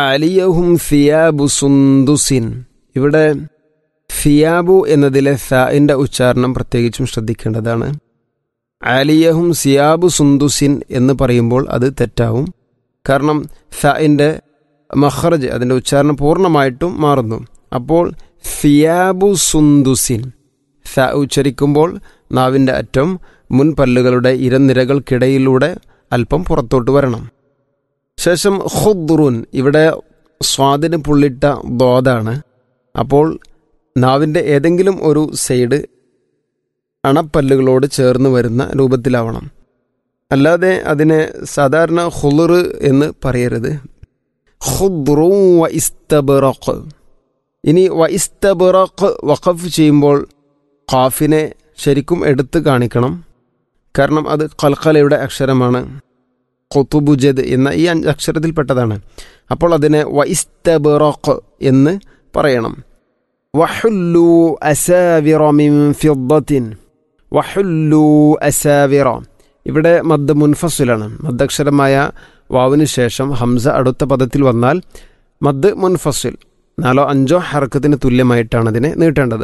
അലിയഹും ഫിയാബു സുന്ദുസിൻ ഇവിടെ ഫിയാബു എന്നതിലെ ഫിന്റെ ഉച്ചാരണം പ്രത്യേകിച്ചും ശ്രദ്ധിക്കേണ്ടതാണ് ആലിയഹും സിയാബു സുന്ദുസിൻ എന്ന് പറയുമ്പോൾ അത് തെറ്റാവും കാരണം ഫിന്റെ മഹ്റജ് അതിൻ്റെ ഉച്ചാരണം പൂർണ്ണമായിട്ടും മാറുന്നു അപ്പോൾ ഫിയാബു സുന്ദുസിൻ ഫ ഉച്ചരിക്കുമ്പോൾ നാവിൻ്റെ അറ്റം മുൻപല്ലുകളുടെ ഇരനിരകൾക്കിടയിലൂടെ അല്പം പുറത്തോട്ട് വരണം ശേഷം ഖുദ്റുൻ ഇവിടെ സ്വാദിന് പുള്ളിട്ട ദോതാണ് അപ്പോൾ നാവിൻ്റെ ഏതെങ്കിലും ഒരു സൈഡ് അണപ്പല്ലുകളോട് ചേർന്ന് വരുന്ന രൂപത്തിലാവണം അല്ലാതെ അതിനെ സാധാരണ ഹുളുർ എന്ന് പറയരുത് ഖുദ്റു വ ഇസ്തബറഖ് ഇനി വ ഇസ്തബറഖ് വഖഫ് ചെയ്യുമ്പോൾ ഖാഫിനെ ശരിക്കും എടുത്ത് കാണിക്കണം കാരണം അത് കൽക്കലയുടെ അക്ഷരമാണ് കൊത്തുബുജദ് എന്ന ഈ അഞ്ച് അക്ഷരത്തിൽപ്പെട്ടതാണ് അപ്പോൾ അതിനെ വ ഇസ്തബറഖ് എന്ന് പറയണം വഹുല്ലു അസാവിറ മിൻ ഫിദ്ദത്തിൻ വഹുല്ലു അസാവിറ ഇവിടെ മദ് മുൻഫസിലാണ് മദ്ദക്ഷരമായ വാവിന് ശേഷം ഹംസ അടുത്ത പദത്തിൽ വന്നാൽ മദ് മുൻഫസിൽ നാലോ അഞ്ചോ ഹർക്കത്തിന് തുല്യമായിട്ടാണ് അതിനെ നീട്ടേണ്ടത്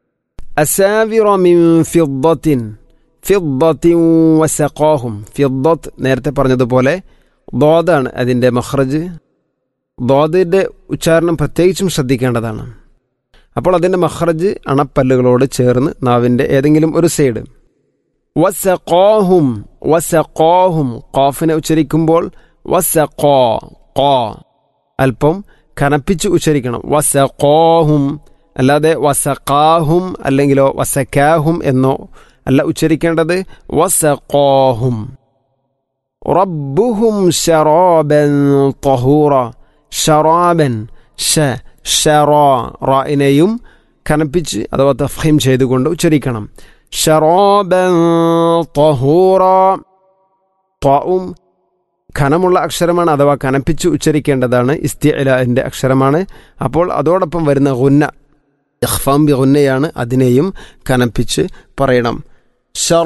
അസാവിറ മിൻ ഫിദ്ദത്തിൻ ഫിദ്ദത്തിൻ വസഖാഹും ഫിദ്ദത്ത് നേരത്തെ പറഞ്ഞതുപോലെ ദോദാണ് അതിൻ്റെ മഹ്റജ് ദോദിൻ്റെ ഉച്ചാരണം പ്രത്യേകിച്ചും ശ്രദ്ധിക്കേണ്ടതാണ് അപ്പോൾ അതിൻ്റെ മഹ്റജ് അണപ്പല്ലുകളോട് ചേർന്ന് നാവിൻ്റെ ഏതെങ്കിലും ഒരു സൈഡ് വസഖാഹും വസഖാഹും ഖാഫിനെ ഉച്ചരിക്കുമ്പോൾ വസഖാ ഖാ അല്പം കനപ്പിച്ച് ഉച്ചരിക്കണം വസഖാഹും അല്ലാതെ വസഖാഹും അല്ലെങ്കിലോ വസക്കാഹും എന്നോ അല്ല ഉച്ചരിക്കേണ്ടത് വസഖാഹും റബ്ബുഹും ഷറാബൻ തഹൂറ ഷറാബൻ ഷ ഷറാ റായിനെയും കനപ്പിച്ച് അഥവാ തഫീം ചെയ്തുകൊണ്ട് ഉച്ചരിക്കണം ഷറാബൻ തഹൂറ ത്വാവും ഖനമുള്ള അക്ഷരമാണ് അഥവാ കനപ്പിച്ച് ഉച്ചരിക്കേണ്ടതാണ് ഇസ്തിഅലിൻ്റെ അക്ഷരമാണ് അപ്പോൾ അതോടൊപ്പം വരുന്ന ഗുന്ന ഇഖ്ഫാം ബി ഗുന്നയാണ് അതിനെയും കനപ്പിച്ച് പറയണം